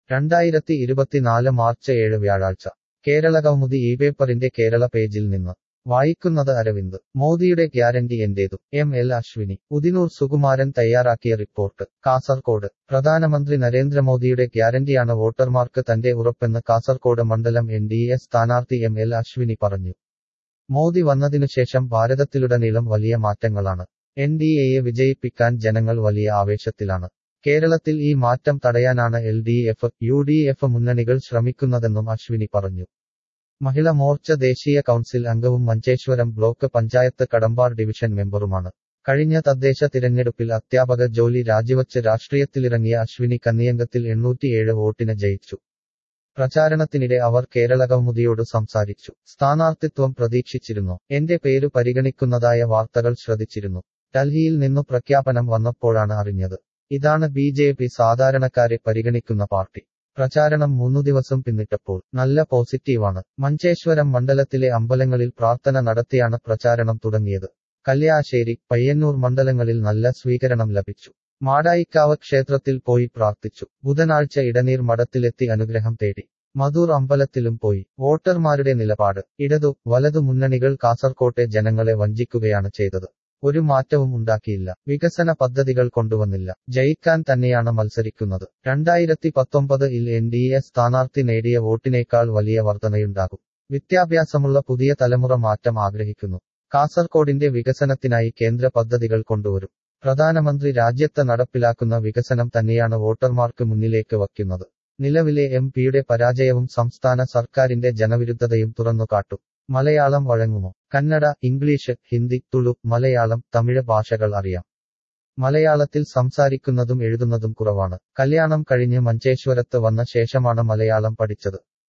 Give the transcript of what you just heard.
രണ്ടായിരത്തി ഇരുപത്തിനാല് മാർച്ച് ഏഴ് വ്യാഴാഴ്ച കേരള കൗമുദി ഈ പേപ്പറിന്റെ കേരള പേജിൽ നിന്ന് വായിക്കുന്നത് അരവിന്ദ് മോദിയുടെ ഗ്യാരണ്ടി എന്റേതു എം എൽ അശ്വിനി ഉദിനൂർ സുകുമാരൻ തയ്യാറാക്കിയ റിപ്പോർട്ട് കാസർകോട് പ്രധാനമന്ത്രി നരേന്ദ്രമോദിയുടെ ഗ്യാരണ്ടിയാണ് വോട്ടർമാർക്ക് തന്റെ ഉറപ്പെന്ന് കാസർകോട് മണ്ഡലം എൻ ഡി എ സ്ഥാനാർത്ഥി എം എൽ അശ്വിനി പറഞ്ഞു മോദി വന്നതിനുശേഷം ഭാരതത്തിലുടനീളം വലിയ മാറ്റങ്ങളാണ് എൻ ഡി എയെ വിജയിപ്പിക്കാൻ ജനങ്ങൾ വലിയ ആവേശത്തിലാണ് കേരളത്തിൽ ഈ മാറ്റം തടയാനാണ് L D F U D F മുന്നണികൾ ശ്രമിക്കുന്നതെന്നും അശ്വിനി പറഞ്ഞു മഹിള മോർച്ച ദേശീയ കൗൺസിൽ അംഗവും മഞ്ചേശ്വരം ബ്ലോക്ക് പഞ്ചായത്ത് കടമ്പാർ ഡിവിഷൻ മെമ്പറുമാണ് കഴിഞ്ഞ തദ്ദേശ തിരഞ്ഞെടുപ്പിൽ അധ്യാപക ജോലി രാജിവച്ച് രാഷ്ട്രീയത്തിലിറങ്ങിയ അശ്വിനി കന്നിയംഗത്തിൽ എണ്ണൂറ്റിയേഴ് വോട്ടിന് ജയിച്ചു പ്രചാരണത്തിനിടെ അവർ കേരള കൗമുദിയോട് സംസാരിച്ചു സ്ഥാനാർത്ഥിത്വം പ്രതീക്ഷിച്ചിരുന്നു എന്റെ പേര് പരിഗണിക്കുന്നതായ വാർത്തകൾ ശ്രദ്ധിച്ചിരുന്നു ഡൽഹിയിൽ നിന്നു പ്രഖ്യാപനം വന്നപ്പോഴാണ് അറിഞ്ഞത് ഇതാണ് ബി ജെ പി സാധാരണക്കാരെ പരിഗണിക്കുന്ന പാർട്ടി പ്രചാരണം മൂന്നു ദിവസം പിന്നിട്ടപ്പോൾ നല്ല പോസിറ്റീവാണ് മഞ്ചേശ്വരം മണ്ഡലത്തിലെ അമ്പലങ്ങളിൽ പ്രാർത്ഥന നടത്തിയാണ് പ്രചാരണം തുടങ്ങിയത് കല്യാശ്ശേരി പയ്യന്നൂർ മണ്ഡലങ്ങളിൽ നല്ല സ്വീകരണം ലഭിച്ചു മാടായിക്കാവ് ക്ഷേത്രത്തിൽ പോയി പ്രാർത്ഥിച്ചു ബുധനാഴ്ച ഇടനീർ മഠത്തിലെത്തി അനുഗ്രഹം തേടി മധൂർ അമ്പലത്തിലും പോയി വോട്ടർമാരുടെ നിലപാട് ഇടതു വലതു മുന്നണികൾ കാസർകോട്ടെ ജനങ്ങളെ വഞ്ചിക്കുകയാണ് ചെയ്തത് ഒരു മാറ്റവും ഉണ്ടാക്കിയില്ല വികസന പദ്ധതികൾ കൊണ്ടുവന്നില്ല ജയിക്കാൻ തന്നെയാണ് മത്സരിക്കുന്നത് രണ്ടായിരത്തി പത്തൊമ്പത് ഇൽ എൻ ഡി എ സ്ഥാനാർത്ഥി നേടിയ വോട്ടിനേക്കാൾ വലിയ വർധനയുണ്ടാകും വിദ്യാഭ്യാസമുള്ള പുതിയ തലമുറ മാറ്റം ആഗ്രഹിക്കുന്നു കാസർകോടിന്റെ വികസനത്തിനായി കേന്ദ്ര പദ്ധതികൾ കൊണ്ടുവരും പ്രധാനമന്ത്രി രാജ്യത്ത് നടപ്പിലാക്കുന്ന വികസനം തന്നെയാണ് വോട്ടർമാർക്ക് മുന്നിലേക്ക് വയ്ക്കുന്നത് നിലവിലെ എം പിയുടെ പരാജയവും സംസ്ഥാന സർക്കാരിന്റെ ജനവിരുദ്ധതയും തുറന്നുകാട്ടും മലയാളം വഴങ്ങുമോ കന്നഡ ഇംഗ്ലീഷ് ഹിന്ദി തുളു മലയാളം തമിഴ് ഭാഷകൾ അറിയാം മലയാളത്തിൽ സംസാരിക്കുന്നതും എഴുതുന്നതും കുറവാണ് കല്യാണം കഴിഞ്ഞ് മഞ്ചേശ്വരത്ത് വന്ന ശേഷമാണ് മലയാളം പഠിച്ചത്